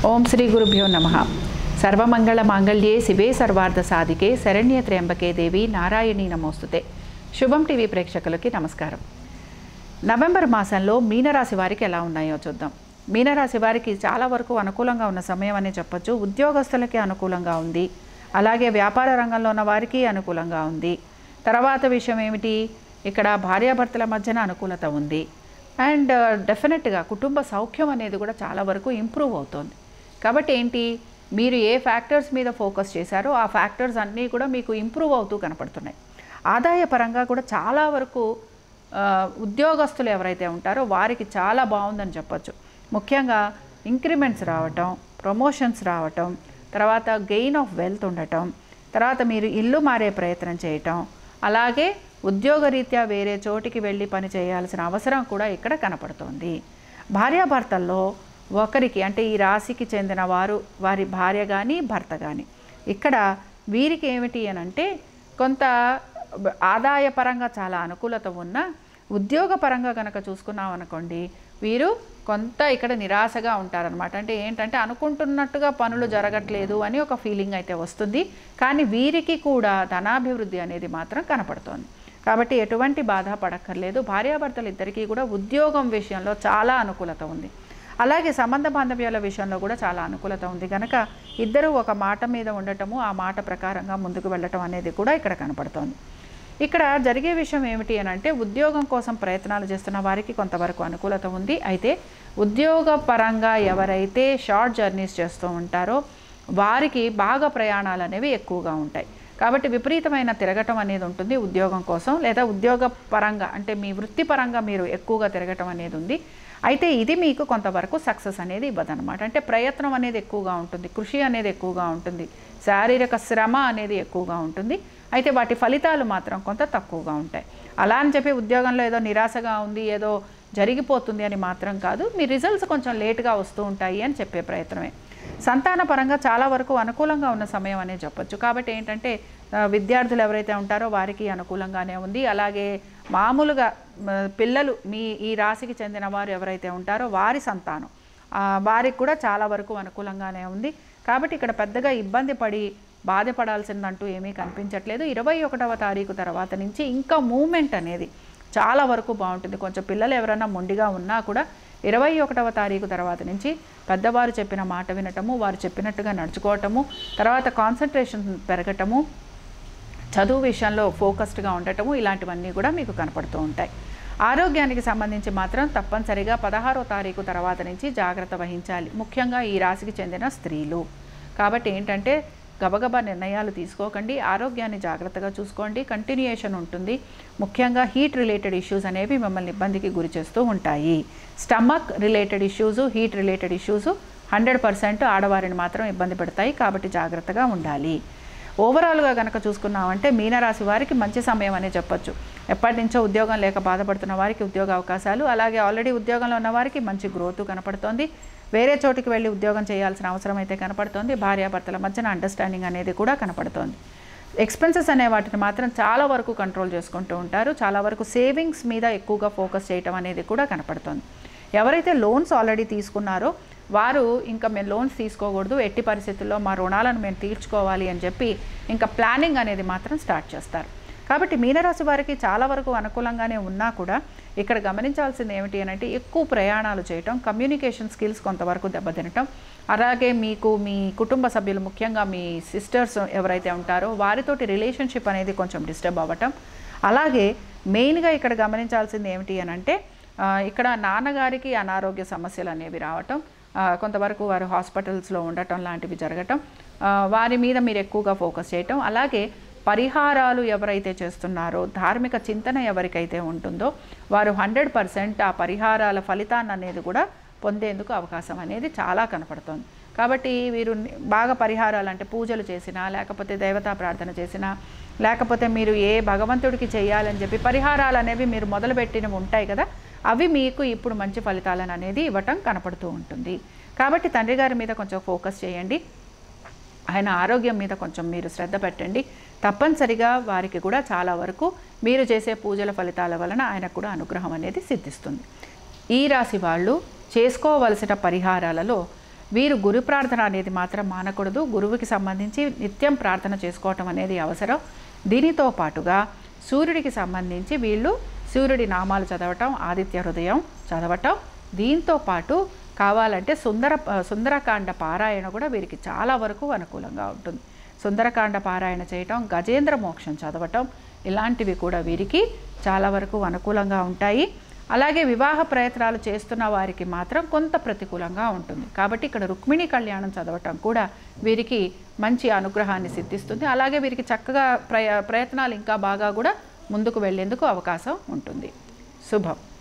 ఓం శ్రీ గురుభ్యో నమ సర్వమంగళ మాంగళ్యే శివే సర్వార్థ సాధికే శరణ్య త్ర్యంబకే దేవి నారాయణీ నమోస్తుతే శుభం టీవీ ప్రేక్షకులకి నమస్కారం నవంబర్ మాసంలో మీనరాశి వారికి ఎలా ఉన్నాయో చూద్దాం మీనరాశి వారికి చాలా వరకు అనుకూలంగా ఉన్న సమయం అని చెప్పొచ్చు ఉద్యోగస్తులకి అనుకూలంగా ఉంది అలాగే వ్యాపార రంగంలో ఉన్న వారికి అనుకూలంగా ఉంది తర్వాత విషయం ఏమిటి ఇక్కడ భార్యాభర్తల మధ్యన అనుకూలత ఉంది అండ్ డెఫినెట్గా కుటుంబ సౌఖ్యం అనేది కూడా చాలా వరకు ఇంప్రూవ్ అవుతోంది కాబట్టి ఏంటి మీరు ఏ ఫ్యాక్టర్స్ మీద ఫోకస్ చేశారో ఆ ఫ్యాక్టర్స్ అన్నీ కూడా మీకు ఇంప్రూవ్ అవుతూ కనపడుతున్నాయి ఆదాయ పరంగా కూడా చాలా వరకు ఆ, ఉద్యోగస్తులు ఎవరైతే ఉంటారో వారికి చాలా బాగుందని చెప్పొచ్చు ముఖ్యంగా ఇంక్రిమెంట్స్ రావటం ప్రమోషన్స్ రావటం తర్వాత గెయిన్ ఆఫ్ వెల్త్ ఉండటం తర్వాత మీరు ఇల్లు మారే ప్రయత్నం చేయటం అలాగే ఉద్యోగరీత్యా వేరే చోటికి వెళ్ళి పని చేయాల్సిన అవసరం కూడా ఇక్కడ కనపడుతోంది భార్యాభర్తల్లో ఒకరికి అంటే ఈ రాశికి చెందిన వారు వారి భార్య కానీ భర్త కానీ ఇక్కడ వీరికి ఏమిటి అని అంటే కొంత ఆదాయపరంగా చాలా అనుకూలత ఉన్న ఉద్యోగపరంగా కనుక చూసుకున్నాం అనుకోండి వీరు కొంత ఇక్కడ నిరాశగా ఉంటారనమాట అంటే ఏంటంటే అనుకుంటున్నట్టుగా పనులు జరగట్లేదు అని ఒక ఫీలింగ్ అయితే వస్తుంది కానీ వీరికి కూడా ధనాభివృద్ధి అనేది మాత్రం కనపడుతోంది కాబట్టి ఎటువంటి బాధ పడక్కర్లేదు భార్యాభర్తలు ఇద్దరికీ కూడా ఉద్యోగం విషయంలో చాలా అనుకూలత ఉంది అలాగే సంబంధ బాంధవ్యాల విషయంలో కూడా చాలా అనుకూలత ఉంది కనుక ఇద్దరు ఒక మాట మీద ఉండటము ఆ మాట ప్రకారంగా ముందుకు వెళ్ళటం అనేది కూడా ఇక్కడ కనపడుతోంది ఇక్కడ జరిగే విషయం ఏమిటి అని అంటే ఉద్యోగం కోసం ప్రయత్నాలు చేస్తున్న వారికి కొంతవరకు అనుకూలత ఉంది అయితే ఉద్యోగ పరంగా ఎవరైతే షార్ట్ జర్నీస్ చేస్తూ ఉంటారో వారికి బాగా ప్రయాణాలు అనేవి ఎక్కువగా ఉంటాయి కాబట్టి విపరీతమైన తిరగటం అనేది ఉంటుంది ఉద్యోగం కోసం లేదా ఉద్యోగ పరంగా అంటే మీ వృత్తిపరంగా మీరు ఎక్కువగా తిరగటం అనేది ఉంది అయితే ఇది మీకు కొంతవరకు సక్సెస్ అనేది ఇవ్వదన్నమాట అంటే ప్రయత్నం అనేది ఎక్కువగా ఉంటుంది కృషి అనేది ఎక్కువగా ఉంటుంది శారీరక శ్రమ అనేది ఎక్కువగా ఉంటుంది అయితే వాటి ఫలితాలు మాత్రం కొంత తక్కువగా ఉంటాయి అలా అని చెప్పి ఉద్యోగంలో ఏదో నిరాశగా ఉంది ఏదో జరిగిపోతుంది అని మాత్రం కాదు మీ రిజల్ట్స్ కొంచెం లేట్గా వస్తూ ఉంటాయి అని చెప్పే ప్రయత్నమే సంతాన పరంగా చాలా వరకు అనుకూలంగా ఉన్న సమయం అనే చెప్పొచ్చు కాబట్టి ఏంటంటే ఆ, విద్యార్థులు ఎవరైతే ఉంటారో వారికి అనుకూలంగానే ఉంది అలాగే మామూలుగా మ, పిల్లలు మీ ఈ రాశికి చెందిన వారు ఎవరైతే ఉంటారో వారి సంతానం ఆ, వారికి కూడా చాలా వరకు అనుకూలంగానే ఉంది కాబట్టి ఇక్కడ పెద్దగా ఇబ్బంది పడి బాధపడాల్సిందంటూ ఏమీ కనిపించట్లేదు ఇరవై ఒకటవ తారీఖు తర్వాత నుంచి ఇంకా మూమెంట్ అనేది చాలా వరకు బాగుంటుంది కొంచెం పిల్లలు ఎవరైనా మొండిగా ఉన్నా కూడా ఇరవై ఒకటవ తారీఖు తర్వాత నుంచి పెద్దవారు చెప్పిన మాట వినటము వారు చెప్పినట్టుగా నడుచుకోవటము తర్వాత కాన్సన్ట్రేషన్ పెరగటము చదువు విషయంలో ఫోకస్డ్గా ఉండటము ఇలాంటివన్నీ కూడా మీకు కనపడుతూ ఉంటాయి ఆరోగ్యానికి సంబంధించి మాత్రం తప్పనిసరిగా పదహారో తారీఖు తర్వాత నుంచి జాగ్రత్త వహించాలి ముఖ్యంగా ఈ రాశికి చెందిన స్త్రీలు కాబట్టి ఏంటంటే గబగబా నిర్ణయాలు తీసుకోకండి ఆరోగ్యాన్ని జాగ్రత్తగా చూసుకోండి కంటిన్యూయేషన్ ఉంటుంది ముఖ్యంగా హీట్ రిలేటెడ్ ఇష్యూస్ అనేవి మిమ్మల్ని ఇబ్బందికి గురి చేస్తూ ఉంటాయి stomach related issues heat related issues hundred percent ఆడవారిని మాత్రం ఇబ్బంది పెడతాయి కాబట్టి జాగ్రత్తగా ఉండాలి ఓవరాల్గా కనుక చూసుకున్నామంటే మీనరాశి వారికి మంచి సమయం అనే చెప్పొచ్చు ఎప్పటి నుంచో ఉద్యోగం లేక బాధపడుతున్న వారికి ఉద్యోగ అవకాశాలు అలాగే ఆల్రెడీ ఉద్యోగంలో ఉన్న వారికి మంచి గ్రోత్ కనపడుతోంది వేరే చోటికి వెళ్ళి ఉద్యోగం చేయాల్సిన అవసరం అయితే కనపడుతోంది భార్యాభర్తల మధ్యన అండర్స్టాండింగ్ అనేది కూడా కనపడుతోంది ఎక్స్పెన్సెస్ అనే వాటిని మాత్రం చాలా వరకు కంట్రోల్ చేసుకుంటూ ఉంటారు చాలా వరకు సేవింగ్స్ మీద ఎక్కువగా ఫోకస్ చేయటం అనేది కూడా కనపడుతోంది ఎవరైతే లోన్స్ ఆల్రెడీ తీసుకున్నారో వారు ఇంకా మేము లోన్స్ తీసుకోకూడదు ఎట్టి పరిస్థితుల్లో మా రుణాలను మేము తీర్చుకోవాలి అని చెప్పి ఇంకా ప్లానింగ్ అనేది మాత్రం స్టార్ట్ చేస్తారు కాబట్టి మీనరాశి వారికి చాలా వరకు అనుకూలంగానే ఉన్నా కూడా ఇక్కడ గమనించాల్సింది ఏమిటి అని అంటే ఎక్కువ ప్రయాణాలు చేయటం కమ్యూనికేషన్ స్కిల్స్ కొంతవరకు దెబ్బతినటం అలాగే మీకు మీ కుటుంబ సభ్యులు ముఖ్యంగా మీ సిస్టర్స్ ఎవరైతే ఉంటారో వారితోటి రిలేషన్షిప్ అనేది కొంచెం డిస్టర్బ్ అవ్వటం అలాగే మెయిన్గా ఇక్కడ గమనించాల్సింది ఏమిటి అని అంటే ఆ, ఇక్కడ నాన్నగారికి అనారోగ్య సమస్యలు అనేవి రావటం ఆ, కొంతవరకు వారు హాస్పిటల్స్లో ఉండటం లాంటివి జరగటం ఆ, వారి మీద మీరు ఎక్కువగా ఫోకస్ చేయటం అలాగే పరిహారాలు ఎవరైతే చేస్తున్నారో ధార్మిక చింతన ఎవరికైతే ఉంటుందో వారు హండ్రెడ్ పర్సెంట్ ఆ పరిహారాల ఫలితాన్ని అనేది కూడా పొందేందుకు అవకాశం అనేది చాలా కనపడుతోంది కాబట్టి వీరు ని- బాగా పరిహారాలు అంటే పూజలు చేసినా లేకపోతే దేవతా ప్రార్థన చేసినా లేకపోతే మీరు ఏ భగవంతుడికి చేయాలని చెప్పి పరిహారాలు అనేవి మీరు మొదలుపెట్టినవి ఉంటాయి కదా అవి మీకు ఇప్పుడు మంచి ఫలితాలను అనేది ఇవ్వటం కనపడుతూ ఉంటుంది కాబట్టి తండ్రి గారి మీద కొంచెం ఫోకస్ చేయండి ఆయన ఆరోగ్యం మీద కొంచెం మీరు శ్రద్ధ పెట్టండి తప్పనిసరిగా వారికి కూడా చాలా వరకు మీరు చేసే పూజల ఫలితాల వలన ఆయనకు కూడా అనుగ్రహం అనేది సిద్ధిస్తుంది ఈ రాశి వాళ్ళు చేసుకోవలసిన పరిహారాలలో వీరు గురు ప్రార్థన అనేది మాత్రం మానకూడదు గురువుకి సంబంధించి నిత్యం ప్రార్థన చేసుకోవటం అనేది అవసరం దీనితో పాటుగా సూర్యుడికి సంబంధించి వీళ్ళు సూర్యుడి నామాలు చదవటం ఆదిత్య హృదయం చదవటం దీంతో పాటు కావాలంటే సుందర సుందరకాండ పారాయణ కూడా వీరికి చాలా వరకు అనుకూలంగా ఉంటుంది సుందరకాండ పారాయణ చేయటం గజేంద్ర మోక్షం చదవటం ఇలాంటివి కూడా వీరికి చాలా వరకు అనుకూలంగా ఉంటాయి అలాగే వివాహ ప్రయత్నాలు చేస్తున్న వారికి మాత్రం కొంత ప్రతికూలంగా ఉంటుంది కాబట్టి ఇక్కడ రుక్మిణి కళ్యాణం చదవటం కూడా వీరికి మంచి అనుగ్రహాన్ని సిద్ధిస్తుంది అలాగే వీరికి చక్కగా ప్రయ ప్రయత్నాలు ఇంకా బాగా కూడా ముందుకు వెళ్ళేందుకు అవకాశం ఉంటుంది శుభం